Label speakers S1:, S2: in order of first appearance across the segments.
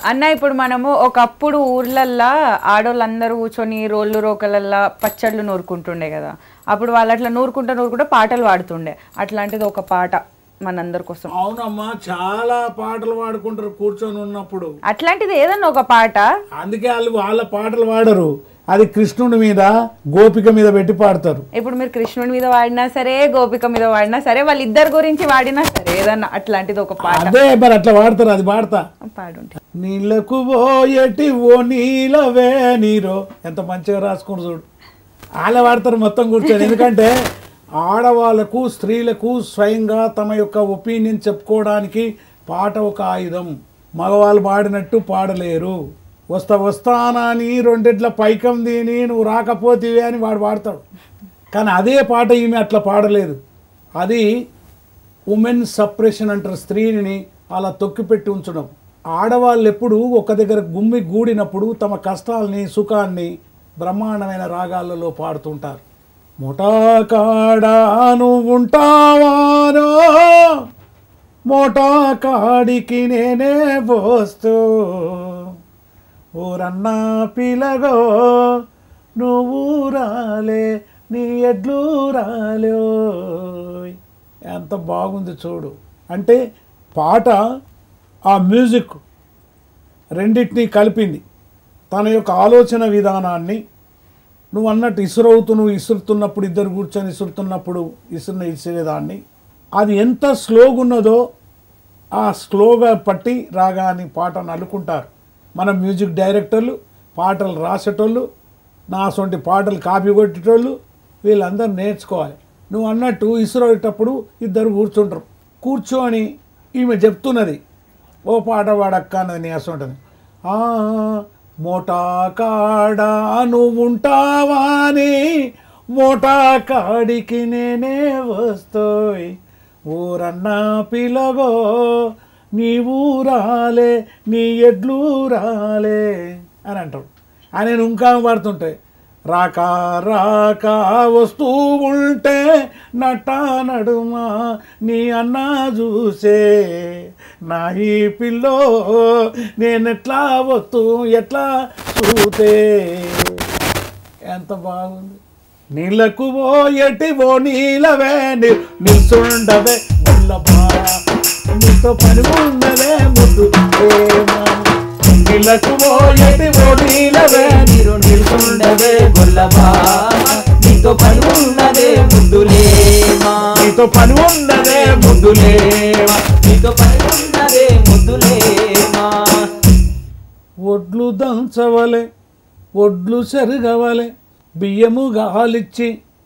S1: అన్న ఇప్పుడు మనము ఒకప్పుడు ఊర్లల్లా ఆడోళ్ళందరూ కూర్చొని రోళ్ళు రోకలల్లా పచ్చళ్ళు నూరుకుంటుండే కదా అప్పుడు వాళ్ళు అట్లా నూరుకుంటా నూరుకుంటా పాటలు పాడుతుండే అట్లాంటిది ఒక పాట మనందరి కోసం
S2: అవునమ్మా చాలా పాటలు పాడుకుంటారు కూర్చొని ఉన్నప్పుడు
S1: అట్లాంటిది ఏదన్నా ఒక పాట
S2: అందుకే వాళ్ళు వాళ్ళ పాటలు పాడరు అది కృష్ణుడి మీద గోపిక మీద పెట్టి పాడతారు
S1: ఇప్పుడు మీరు కృష్ణుడి మీద వాడినా సరే గోపిక మీద వాడినా సరే వాళ్ళిద్దరి గురించి వాడినా సరే ఏదన్నా అట్లాంటిది ఒక పాట
S2: అదే మరి అట్లా పాడతారు అది పాడతా
S1: పాడుంటే
S2: నీళ్ళకు పోయేటి ఓ నీలవే నీరో ఎంత మంచిగా రాసుకుని చూడు వాళ్ళే వాడతారు మొత్తం కూర్చొని ఎందుకంటే ఆడవాళ్ళకు స్త్రీలకు స్వయంగా తమ యొక్క ఒపీనియన్ చెప్పుకోవడానికి పాట ఒక ఆయుధం మగవాళ్ళు పాడినట్టు పాడలేరు వస్తా వస్తానని రెండిట్ల పైకం దీని నువ్వు రాకపోతేవే అని వాడు పాడతాడు కానీ అదే పాట ఈమె అట్లా పాడలేదు అది ఉమెన్ సప్రెషన్ అంటారు స్త్రీని అలా తొక్కిపెట్టి ఉంచడం ఆడవాళ్ళు ఎప్పుడు ఒక దగ్గర గుమ్మి గూడినప్పుడు తమ కష్టాల్ని సుఖాన్ని బ్రహ్మాండమైన రాగాలలో పాడుతుంటారు ముఠాకాడా నువ్వుంటావానో మోటా కాడికి నేనే పోస్తూ ఊరన్నా పిలగో నువ్వు రాలే నీ ఎడ్లు రాలే ఎంత బాగుంది చూడు అంటే పాట ఆ మ్యూజిక్ రెండింటినీ కలిపింది తన యొక్క ఆలోచన విధానాన్ని నువ్వు అన్నట్టు ఇసురవుతూ నువ్వు ఇసురుతున్నప్పుడు ఇద్దరు కూర్చొని ఇసురుతున్నప్పుడు ఇసురున ఇసిరేదాన్ని అది ఎంత స్లోగా ఉన్నదో ఆ స్లోగా పట్టి రాగాని పాటను అల్లుకుంటారు మన మ్యూజిక్ డైరెక్టర్లు పాటలు రాసేటోళ్ళు నా సొంటి పాటలు కాపీ కొట్టేటోళ్ళు వీళ్ళందరూ నేర్చుకోవాలి నువ్వు అన్నట్టు ఇసురేటప్పుడు ఇద్దరు కూర్చుంటారు కూర్చొని ఈమె చెప్తున్నది ఓ పాట పాడక్క అన్నది నీ అసంటది ఆ మోటా కాడా నువ్వుంటావాని మోటా కాడికి నేనే వస్తోయ్ ఊరన్నా పిలగో నీ ఊరాలే నీ ఎడ్లు రాలే అని అంటాడు ఆయన ఇంకా పాడుతుంటే రాక రాక వస్తూ ఉంటే నట నడుమా నీ అన్న చూసే నా ఈ పిల్లో నేనెట్లా వస్తూ ఎట్లా చూతే ఎంత బాగుంది నీళ్ళకు పోయేటి ఓ నీలవే ని- నిల్చుండవే ముల్లబా నీతో పని ఉన్నవే ముద్దు ప్రేమ. నీళ్ళకు పోయేటి ఓ నీలవే
S3: నీరు నిల్చుండవే గొల్లబామ నీతో పని ఉన్నదే ముద్దులేమా
S2: నీతో పని ఉన్నదే ముద్దులేమా
S3: నీతో పని ఉన్నదే ముద్దులేమా
S2: ఒడ్లు దంచవలే ఒడ్లు చెరగవలే బియ్యము గాలిచ్చి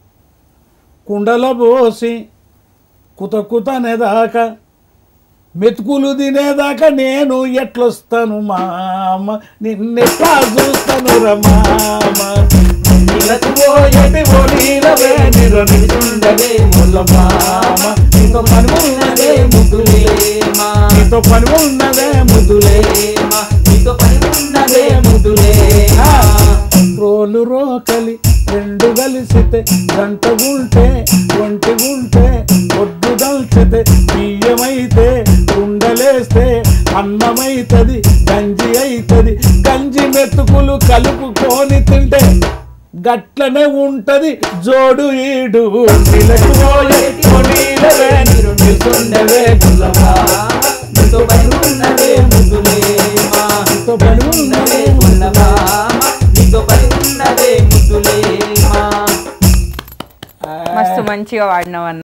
S2: కుండల పోసి కుత కుతనేదాకా మెతుకులు తినేదాకా నేను ఎట్లొస్తాను మామ నిన్నెట్లా చూస్తాను రమామ
S3: నీళ్ళకు పోయేటి ఓ నీలవే నీరు నిల్చుండవే ముల్లబామ నీతో పని ఉన్నదే ముద్దులేమా
S2: నీతో పని ఉన్నదే
S3: ముద్దులేమా నీతో పని ఉన్నదే ముద్దులేమా
S2: రోలు రోకలి రెండు కలిసితే గంట గుంటే ఒంటి గుంటే ఒడ్డు దల్చితే బియ్యమైతే ఉండలేస్తే అన్నమైతది గంజి అయితది గంజి మెతుకులు కలుపుకొని తింటే గట్లనే ఉంటది జోడు ఈడు నిలకు పోయే కొనీలవే
S3: నీరు నిల్చుండవే గుల్లబామ నీతో పని ఉన్నదే ముద్దులేమా
S2: నీతో పని ఉన్నదే
S3: ఉన్నదే గుల్లబామ నీతో పని ఉన్నదే ముద్దులేమా
S1: మస్తు మంచిగా వాడినావు అన్న